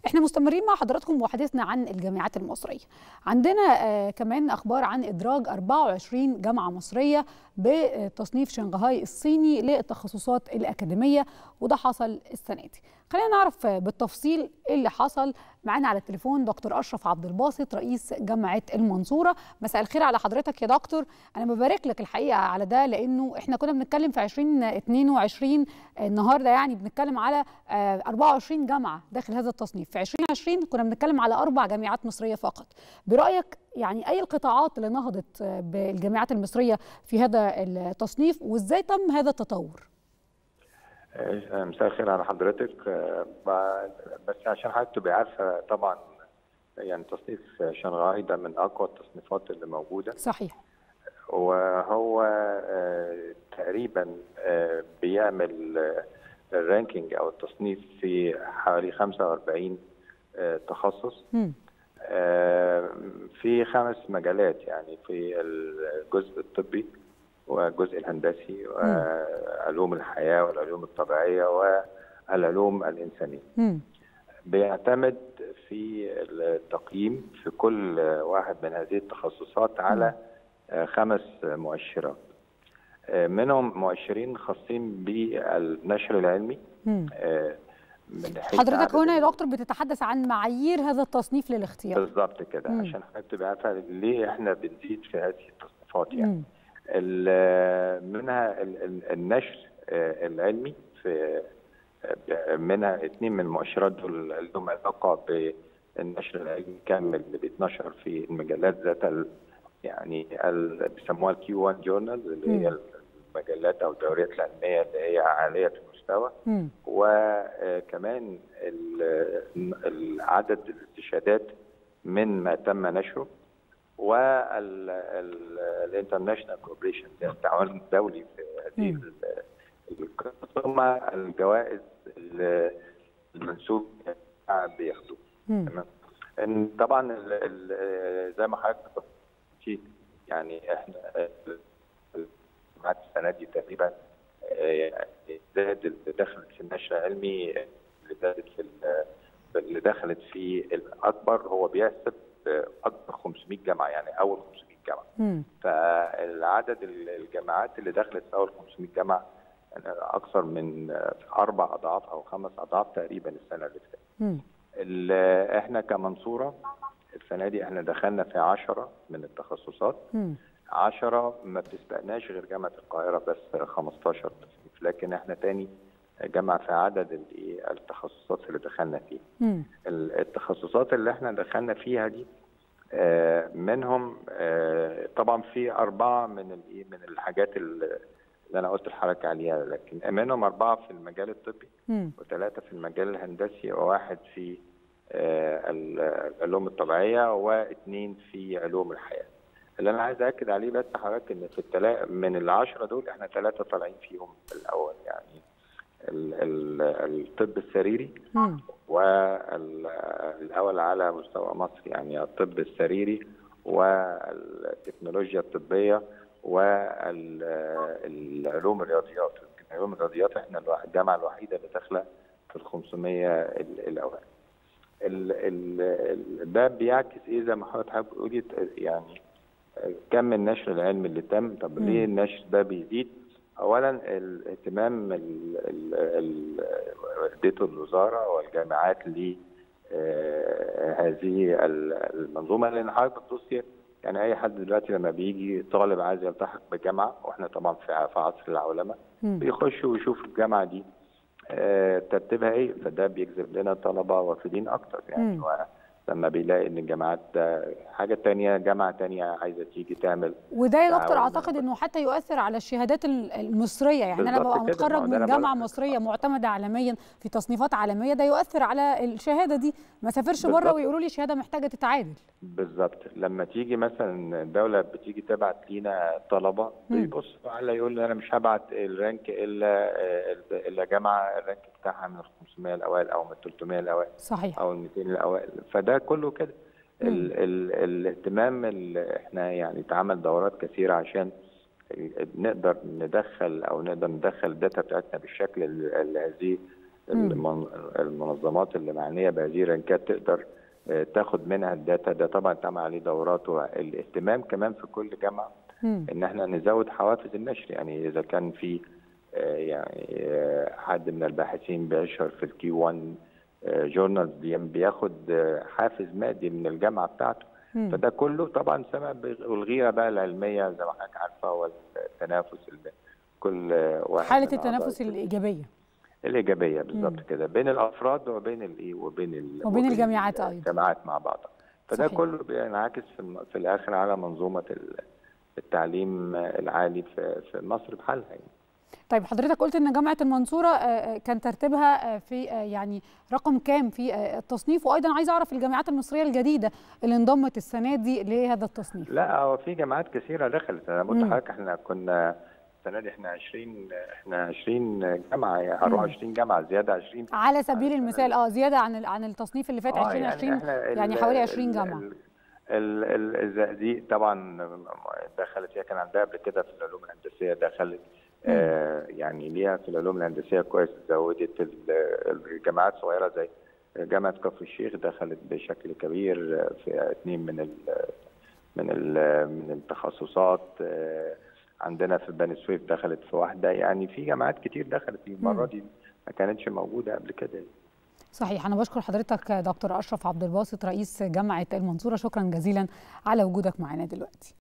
احنا مستمرين مع حضراتكم وحديثنا عن الجامعات المصريه عندنا آه كمان اخبار عن ادراج 24 جامعه مصريه بتصنيف شنغهاي الصيني للتخصصات الاكاديميه وده حصل السنه دي خلينا نعرف بالتفصيل ايه اللي حصل معانا على التليفون دكتور اشرف عبد الباسط رئيس جامعه المنصوره مساء الخير على حضرتك يا دكتور انا ببارك لك الحقيقه على ده لانه احنا كنا بنتكلم في 2022 النهارده يعني بنتكلم على 24 جامعه داخل هذا التصنيف في 2020 كنا بنتكلم على اربع جامعات مصريه فقط برايك يعني اي القطاعات اللي نهضت بالجامعات المصريه في هذا التصنيف وازاي تم هذا التطور مساء الخير على حضرتك بس عشان حضرتك تبقى عارفه طبعا يعني تصنيف شنغهاي ده من اقوى التصنيفات اللي موجوده صحيح وهو تقريبا بيعمل الرانكينج او التصنيف في حوالي 45 تخصص م. في خمس مجالات يعني في الجزء الطبي والجزء الهندسي وعلوم الحياه والعلوم الطبيعيه والعلوم الانسانيه. م. بيعتمد في التقييم في كل واحد من هذه التخصصات على خمس مؤشرات. منهم مؤشرين خاصين بالنشر العلمي من حضرتك هنا يا دكتور بتتحدث عن معايير هذا التصنيف للاختيار بالظبط كده عشان حضرتك تبقى عارفه ليه احنا بنزيد في هذه التصنيفات يعني مم. منها النشر العلمي في منها اثنين من المؤشرات دول لهم علاقه بالنشر العلمي كامل اللي بيتنشر في المجلات ذات يعني بيسموها الكيو 1 جورنال اللي هي المجلات او الدوريات العلميه اللي هي عاليه المستوى م. وكمان عدد الاستشهادات من ما تم نشره والانترناشونال كوبريشن التعاون الدولي في هذه ثم الجوائز المنسوب بياخدوها تمام طبعا ال ال زي ما حضرتك يعني احنا بعد السنه دي تقريبا زاد اللي دخلت في النشر العلمي اللي زادت في اللي دخلت في الاكبر هو بيحسب اكبر 500 جامعه يعني اول 500 جامعه م. فالعدد الجامعات اللي دخلت في اول 500 جامعه اكثر من اربع اضعاف او خمس اضعاف تقريبا السنه اللي فاتت احنا كمنصوره السنه دي احنا دخلنا في 10 من التخصصات 10 ما بتسبقناش غير جامعه القاهره بس 15 تصنيف لكن احنا تاني جامعه في عدد التخصصات اللي دخلنا فيها م. التخصصات اللي احنا دخلنا فيها دي منهم طبعا في اربعه من من الحاجات اللي انا قلت لحضرتك عليها لكن منهم اربعه في المجال الطبي وثلاثه في المجال الهندسي وواحد في العلوم الطبيعيه واثنين في علوم الحياه. اللي انا عايز اكد عليه بس حضرتك ان في التلا... من العشره دول احنا ثلاثه طالعين فيهم الاول يعني ال... ال... الطب السريري والاول على مستوى مصر يعني الطب السريري والتكنولوجيا الطبيه والعلوم الرياضيات علوم الرياضيات احنا الجامعه الوحيده اللي داخله في ال 500 الاوائل ال ال ده بيعكس ايه زي ما حضرتك بتقولي يعني كم النشر العلمي اللي تم طب ليه النشر ده بيزيد اولا الاهتمام اللي اديته الوزاره والجامعات ل هذه المنظومه لان حضرتك بتبصي يعني اي حد دلوقتي لما بيجي طالب عايز يلتحق بجامعه واحنا طبعا في عصر العولمه بيخش ويشوف الجامعه دي ترتيبها ايه فده بيجذب لنا طلبه وافدين اكتر يعني لما بيلاقي ان الجامعات ده حاجه تانية جامعه تانية عايزه تيجي تعمل وده يا دكتور اعتقد انه حتى يؤثر على الشهادات المصريه يعني انا ببقى متخرج من جامعه مصريه معتمده عالميا في تصنيفات عالميه ده يؤثر على الشهاده دي ما سافرش بره ويقولوا لي شهاده محتاجه تتعادل بالظبط لما تيجي مثلا الدوله بتيجي تبعت لينا طلبه بيبص على يقول انا مش هبعت الرانك الا الا جامعه الرانك بتاعها من ال 500 الاوائل او من 300 الاوائل صحيح او ال 200 الاوائل فده كله كده ال ال الاهتمام اللي احنا يعني اتعمل دورات كثيره عشان نقدر ندخل او نقدر ندخل الداتا بتاعتنا بالشكل اللي هذه المنظمات اللي معنيه بهذه الرنكات تقدر تاخد منها الداتا ده طبعا تعمل عليه دورات والاهتمام كمان في كل جامعه ان احنا نزود حوافز النشر يعني اذا كان في يعني حد من الباحثين بيشهر في الكي 1 جورنال بياخد حافز مادي من الجامعه بتاعته مم. فده كله طبعا سبب والغيره بقى العلميه زي ما حضرتك عارفه والتنافس اللي كل واحد حاله التنافس الايجابيه الايجابيه بالظبط كده بين الافراد وبين الايه وبين وبين الجامعات ايضا الجامعات مع بعضها فده صحيح. كله بينعكس في, في الاخر على منظومه التعليم العالي في في مصر بحالها يعني. طيب حضرتك قلت ان جامعه المنصوره كان ترتيبها في يعني رقم كام في التصنيف وايضا عايز اعرف الجامعات المصريه الجديده اللي انضمت السنه دي لهذا التصنيف لا هو في جامعات كثيره دخلت انا قلت لحضرتك احنا كنا السنه دي احنا 20 احنا 20 جامعه يعني 24 جامعه زياده 20 على سبيل المثال اه زياده عن عن التصنيف اللي فات آه 2020 يعني, يعني حوالي 20 جامعه الزقازيق طبعا دخلت هي كان عندها قبل كده في العلوم الهندسيه دخلت آه يعني ليها في العلوم الهندسيه كويس زودت الجامعات صغيره زي جامعه كفر الشيخ دخلت بشكل كبير في اثنين من ال من ال من التخصصات آه عندنا في بني سويف دخلت في واحده يعني في جامعات كتير دخلت المره دي ما كانتش موجوده قبل كده صحيح انا بشكر حضرتك دكتور اشرف عبد الباسط رئيس جامعه المنصوره شكرا جزيلا على وجودك معنا دلوقتي